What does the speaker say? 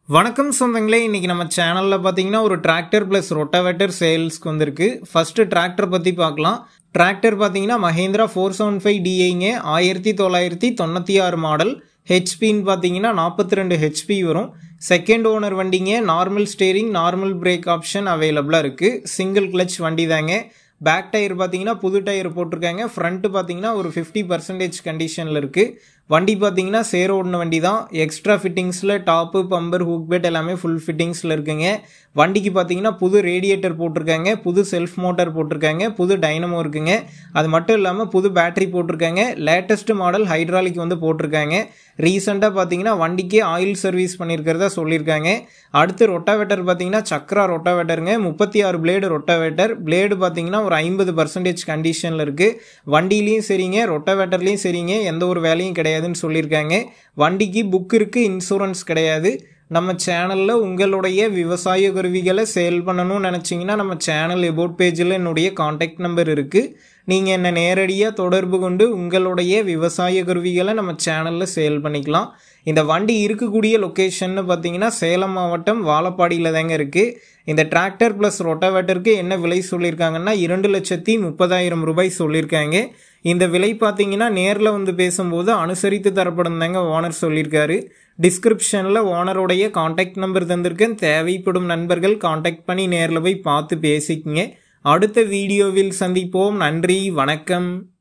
வணக்கம் சொந்தங்களே இன்னைக்கு நம்ம சேனலில் பார்த்தீங்கன்னா ஒரு டிராக்டர் ப்ளஸ் ரொட்டாவேட்டர் சேல்ஸ்க்கு வந்திருக்கு ஃபர்ஸ்ட் டிராக்டர் பற்றி பார்க்கலாம் டிராக்டர் பார்த்தீங்கன்னா மஹேந்திரா ஃபோர் செவன் ஃபைவ் டிஐங்க ஆயிரத்தி தொள்ளாயிரத்தி தொண்ணூற்றி ஆறு மாடல் ஹெச்பின்னு பார்த்தீங்கன்னா நாற்பத்தி ரெண்டு ஹெச்பி வரும் செகண்ட் ஓனர் வண்டிங்க normal steering normal brake option அவைலபிளாக இருக்குது சிங்கிள் கிளச் வண்டி தாங்க பேக் டயர் பார்த்தீங்கன்னா புது டயர் போட்டிருக்காங்க ஃப்ரண்ட்டு பார்த்தீங்கன்னா ஒரு ஃபிஃப்டி பர்சன்டேஜ் கண்டிஷனில் இருக்குது வண்டி பார்த்தீங்கன்னா சேர் ஓடின வண்டி தான் எக்ஸ்ட்ரா ஃபிட்டிங்ஸில் டாப்பு பம்பர் ஹூக் பெட் எல்லாமே ஃபுல் ஃபிட்டிங்ஸில் இருக்குங்க வண்டிக்கு பார்த்தீங்கன்னா புது ரேடியேட்டர் போட்டிருக்காங்க புது செல்ஃப் மோட்டார் போட்டிருக்காங்க புது டைனமோ இருக்குங்க அது மட்டும் இல்லாமல் புது பேட்டரி போட்டிருக்காங்க லேட்டஸ்ட் மாடல் ஹைட்ராலிக் வந்து போட்டிருக்காங்க ரீசெண்டாக பார்த்தீங்கன்னா வண்டிக்கே ஆயில் சர்வீஸ் பண்ணியிருக்கிறதா சொல்லியிருக்காங்க அடுத்து ரொட்டாவேட்டர் பார்த்தீங்கன்னா சக்ரா ரொட்டாவேட்டருங்க முப்பத்தி ஆறு பிளேடு ரொட்டாவேட்டர் பிளேடு பார்த்தீங்கன்னா ஒரு ஐம்பது பர்சன்டேஜ் கண்டிஷனில் இருக்குது வண்டிலையும் சரிங்க ரொட்டாவேட்டர்லேயும் சரிங்க எந்த ஒரு வேலையும் கிடையாதுன்னு சொல்லியிருக்காங்க வண்டிக்கு புக் இருக்குது இன்சூரன்ஸ் கிடையாது நம்ம சேனலில் உங்களுடைய விவசாய கருவிகளை சேல் பண்ணணும்னு நினச்சிங்கன்னா நம்ம சேனல் எபோட் பேஜில் என்னுடைய காண்டாக்ட் நம்பர் இருக்குது நீங்கள் என்னை நேரடியாக தொடர்பு கொண்டு உங்களுடைய விவசாய கருவிகளை நம்ம சேனலில் சேல் பண்ணிக்கலாம் இந்த வண்டி இருக்கக்கூடிய லொக்கேஷன்னு பார்த்தீங்கன்னா சேலம் மாவட்டம் வாழப்பாடியில் தாங்க இருக்குது இந்த டிராக்டர் ப்ளஸ் ரொட்டாவேட்டருக்கு என்ன விலை சொல்லியிருக்காங்கன்னா இரண்டு லட்சத்தி முப்பதாயிரம் ரூபாய் சொல்லியிருக்காங்க இந்த விலை பார்த்தீங்கன்னா நேரில் வந்து பேசும்போது அனுசரித்து தரப்படும் தாங்க ஓனர் சொல்லியிருக்காரு டிஸ்கிரிப்ஷனில் ஓனருடைய காண்டாக்ட் நம்பர் தந்திருக்கேன் தேவைப்படும் நண்பர்கள் காண்டாக்ட் பண்ணி நேரில் போய் பார்த்து பேசிக்கங்க அடுத்த வீடியோவில் சந்திப்போம் நன்றி வணக்கம்